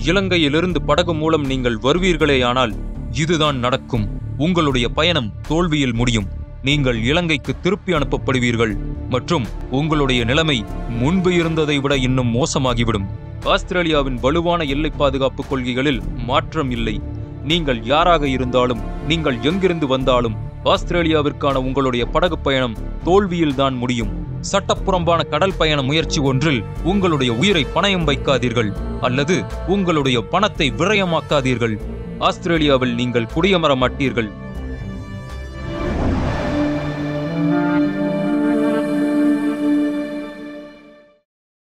இலங்கையிலிருந்து படகு மூலம் நீங்கள் வருவீர்களேயானால் இதுதான் நடக்கும் உங்களுடைய பயணம் தோல்வியில் முடியும் நீங்கள் இலங்கைக்கு திருப்பி அனுப்பப்படுவீர்கள் மற்றும் உங்களுடைய நிலைமை முன்பு இருந்ததை விட இன்னும் மோசமாகிவிடும் ஆஸ்திரேலியாவின் வலுவான எல்லை பாதுகாப்பு கொள்கைகளில் மாற்றம் இல்லை நீங்கள் யாராக இருந்தாலும் நீங்கள் எங்கிருந்து வந்தாலும் ஆஸ்திரேலியாவிற்கான உங்களுடைய படகு பயணம் தோல்வியில்தான் முடியும் சட்டப்புறம்பான கடல் பயண முயற்சி ஒன்றில் உங்களுடைய உயிரை பணயம் வைக்காதீர்கள் அல்லது உங்களுடைய பணத்தை விரயமாக்காதீர்கள் ஆஸ்திரேலியாவில் நீங்கள் குடியமர மாட்டீர்கள்